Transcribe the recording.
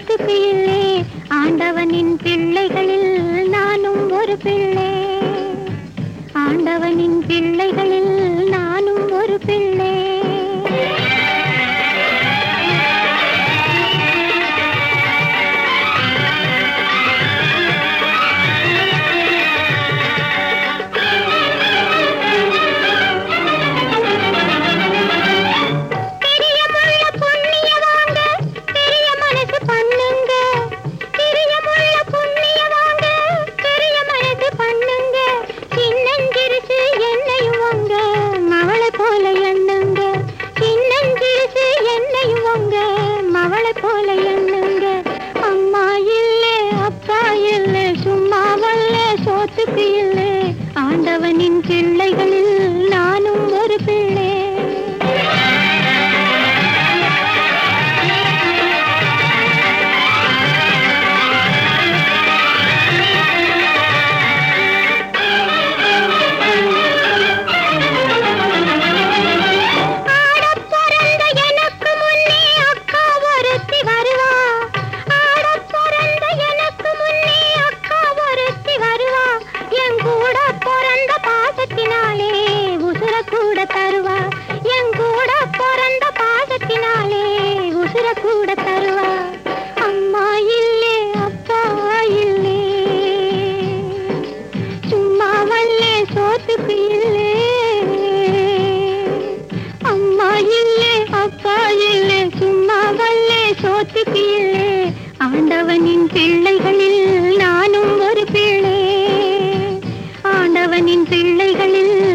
சோத்துக்கு இல்லே ஆண்டவனின் பிள்ளைகளில் நானும் ஒரு பிள்ளை ஆண்டவனின் பிள்ளைகளில் நானும் ஒரு பிள்ளை பிரியமுள்ள புண்ணியவாங்க, பெரிய மனசு பண்ணுங்க. பிரியமுள்ள புண்ணியவாங்க, பெரிய மனசு பண்ணுங்க. சின்னஞ்சிறுசு என்னையும் வாங்க, மவளை போல எண்ணுங்க. சின்னஞ்சிறுசு என்னையும் வாங்க, மவளை போல எண்ணுங்க. அம்மா இல்லே, அப்பா இல்லே, சும்மா வல்ல சோத்துக்கு இல்லே. ஆண்டவனின் பிள்ளைகளில் நானும் ஒரு பிள்ளை ஆடப் பிறந்த எனக்கு முன்னே அக்கா ஒருத்தி வருவா. ஆடப் பிறந்த எனக்கு முன்னே அக்கா ஒருத்தி வருவா. என் கூட பிறந்த பாசத்தினாலே உசுர கூட தருவா என் கூட பிறந்த பாசத்தினாலே உசுர கூட தருவா அம்மா இல்லே அப்பா இல்லே சும்மா வல்லே சோத்துக்கு இல்லே அம்மா இல்லே அப்பா இல்லே சும்மா வல்லே சோத்துக்கு இல்லே ஆண்டவனின் பிள்ளைகளில் நானும் ஒரு பிள்ளை ஆண்டவனின் பிள்ளைகளில்